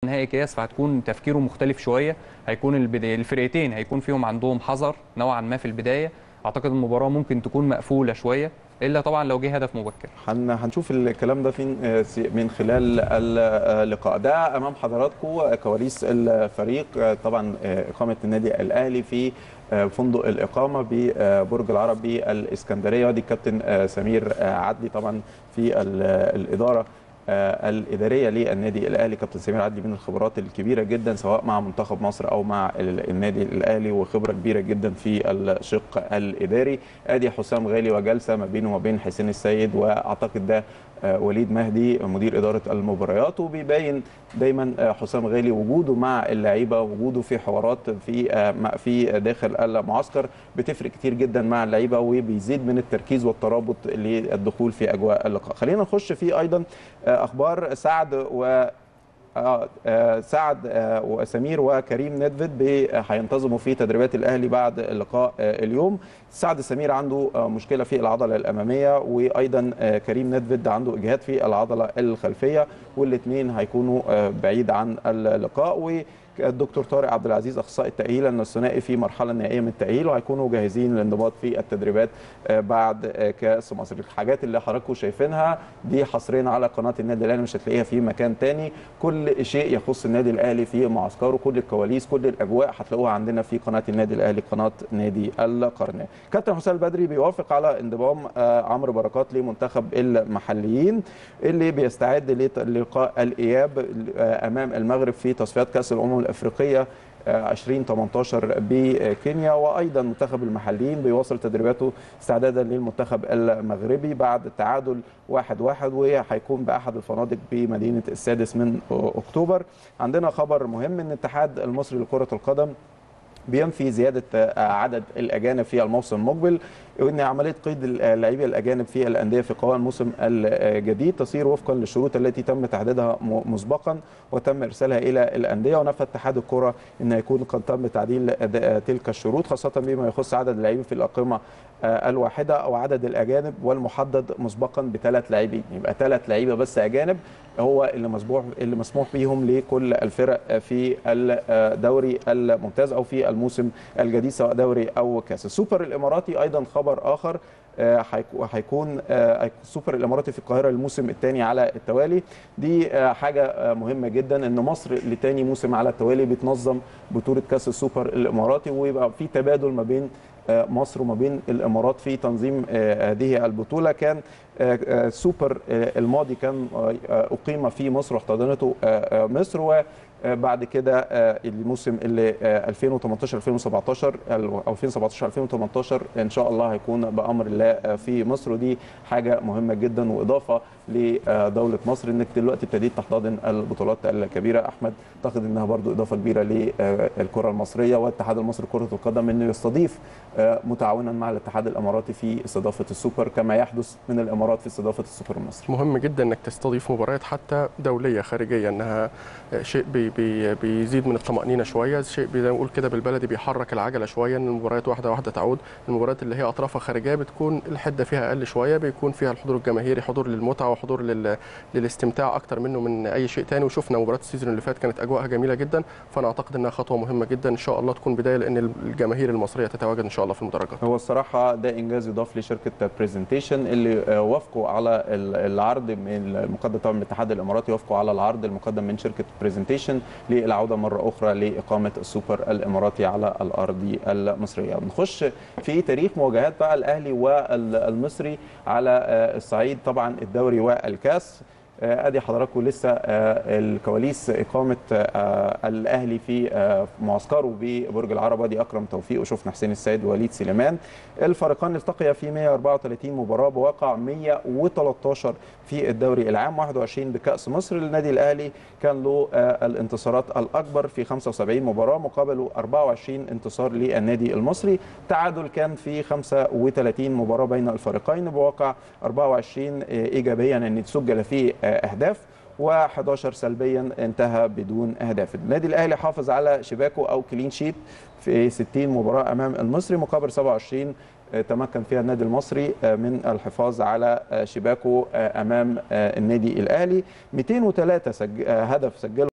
نهائي كاس فهتكون تفكيره مختلف شويه هيكون البداية الفرقتين هيكون فيهم عندهم حذر نوعا ما في البدايه اعتقد المباراه ممكن تكون مقفوله شويه الا طبعا لو جه هدف مبكر هن هنشوف الكلام ده فين آه، سي- من خلال اللقاء ده امام حضراتكم كواليس الفريق آه، طبعا آه، اقامه النادي الاهلي في آه، فندق الاقامه ببرج العرب بالاسكندريه ودي الكابتن آه، سمير آه، عدلي طبعا في ال- الاداره آه، الاداريه للنادي الاهلي كابتن سمير عدلي من الخبرات الكبيره جدا سواء مع منتخب مصر او مع ال- النادي الاهلي وخبره كبيره جدا في الشق الاداري ادي حسام غالي وجلسه ما بينه وما بين حسين السيد واعتقد ده آه، وليد مهدي مدير اداره المباريات وبيبين دايما آه، حسام غالي وجوده مع اللعيبه وجوده في حوارات في آه، مع- في داخل المعسكر بتفرق كتير جدا مع اللعيبه وبيزيد من التركيز والترابط للدخول في اجواء اللقاء خلينا نخش في ايضا آه، اخبار سعد و آه آه، سعد آه وسمير وكريم ندفد بي- آه، هينتظموا في تدريبات الاهلي بعد اللقاء آه اليوم سعد سمير عنده آه، مشكله في العضله الاماميه وايضا آه، كريم ندفد عنده اجهاد في العضله الخلفيه والاثنين هيكونوا آه، بعيد عن اللقاء و الدكتور طارق عبد العزيز اخصائي التاهيل ان الثنائي في مرحله نهائيه من التاهيل وهيكونوا جاهزين للانضباط في التدريبات آه، بعد آه، كاس مصر الحاجات اللي حضراتكم شايفينها دي حصريا على قناه النادي الاهلي مش هتلاقيها في مكان تاني كل شيء يخص النادي الاهلي في معسكره كل الكواليس كل الاجواء هتلاقوها عندنا في قناه النادي الاهلي قناه نادي القرن كابتن حسام البدري بيوافق على انضمام آه، عمرو بركات لمنتخب المحليين اللي بيستعد لت- للقاء الاياب آه، امام المغرب في تصفيات كاس الامم الافريقيه آه، 2018 بكينيا وايضا منتخب المحليين بيواصل تدريباته استعدادا للمنتخب المغربي بعد التعادل 1 1 وهيكون باحد الفنادق بمدينه السادس من اكتوبر عندنا خبر مهم ان الاتحاد المصري لكره القدم بينفي زياده آه، عدد الاجانب في الموسم المقبل وان عمليه قيد اللاعبين الاجانب في الانديه في قوائم الموسم الجديد تصير وفقا للشروط التي تم تحديدها م- مسبقا وتم ارسالها الى الانديه ونفى اتحاد الكره ان يكون قد تم تعديل أداء تلك الشروط خاصه بما يخص عدد اللاعبين في الاقامه آه، الواحده او عدد الاجانب والمحدد مسبقا بثلاث لاعبين يبقى ثلاث لعيبه بس اجانب هو اللي مسموح اللي مسموح بيهم لكل الفرق في الدوري الممتاز او في الموسم الجديد سواء دوري او كاس السوبر الاماراتي ايضا خبر اخر آه، هيكو- هيكون آه، السوبر الاماراتي في القاهره الموسم الثاني على التوالي دي آه، حاجه آه، مهمه جدا ان مصر لتاني موسم على التوالي بتنظم بطوله كاس السوبر الاماراتي ويبقى في تبادل ما بين آه، مصر وما بين الامارات في تنظيم آه، هذه البطوله كان آه، آه، السوبر آه، الماضي كان آه، آه، اقيم في مصر واحتضنته آه، آه، مصر و آه، بعد كده آه، الموسم اللي آه، 2018 2017 او 2017 2018 ان شاء الله هيكون بامر الله آه، في مصر ودي حاجه مهمه جدا واضافه لدوله مصر انك دلوقتي ابتديت تحتضن البطولات الكبيره احمد اعتقد انها برضو اضافه كبيره للكره المصريه والاتحاد المصري لكره القدم انه يستضيف آه، متعاونا مع الاتحاد الاماراتي في استضافه السوبر كما يحدث من الامارات في استضافه السوبر المصري مهم جدا انك تستضيف مباريات حتى دوليه خارجيه انها شيء بي بي بيزيد من الطمانينه شويه شيء بي- زي ما نقول كده بالبلدي بيحرك العجله شويه ان المباريات واحده واحده تعود المباريات اللي هي اطرافها خارجيه بتكون الحده فيها اقل شويه بيكون فيها الحضور الجماهيري حضور للمتعه وحضور لل... للاستمتاع اكتر منه من اي شيء تاني وشفنا مباراه السيزون اللي فات كانت اجواءها جميله جدا فانا اعتقد انها خطوه مهمه جدا ان شاء الله تكون بدايه لان الجماهير المصريه تتواجد ان شاء الله في المدرجات هو الصراحه ده انجاز يضاف لشركه برزنتيشن اللي آه، وافقوا على ال- العرض من المقدم طبعا من الاتحاد الاماراتي وافقوا على العرض المقدم من شركه برزنتيشن للعوده مره اخرى لاقامه السوبر الاماراتي على الارض المصريه بنخش في تاريخ مواجهات بقى الاهلي والمصري على آه، الصعيد طبعا الدوري والكاس آه، ادي حضراتكم لسه آه، الكواليس اقامه آه، الاهلي في آه، معسكره ببرج العرب ادي اكرم توفيق وشفنا حسين السيد ووليد سليمان الفريقان التقيا في 134 مباراه بواقع 113 في الدوري العام 21 بكاس مصر النادي الاهلي كان له آه، الانتصارات الاكبر في 75 مباراه مقابل 24 انتصار للنادي المصري تعادل كان في 35 مباراه بين الفريقين بواقع 24 ايجابيا ان سجل فيه آه، اهداف و11 سلبيا انتهى بدون اهداف النادي الاهلي حافظ على شباكه او كلين شيت في 60 مباراه امام المصري مقابل 27 آه، تمكن فيها النادي المصري آه، من الحفاظ على آه، شباكه آه، امام آه، النادي الاهلي 203 سج... آه، هدف سجله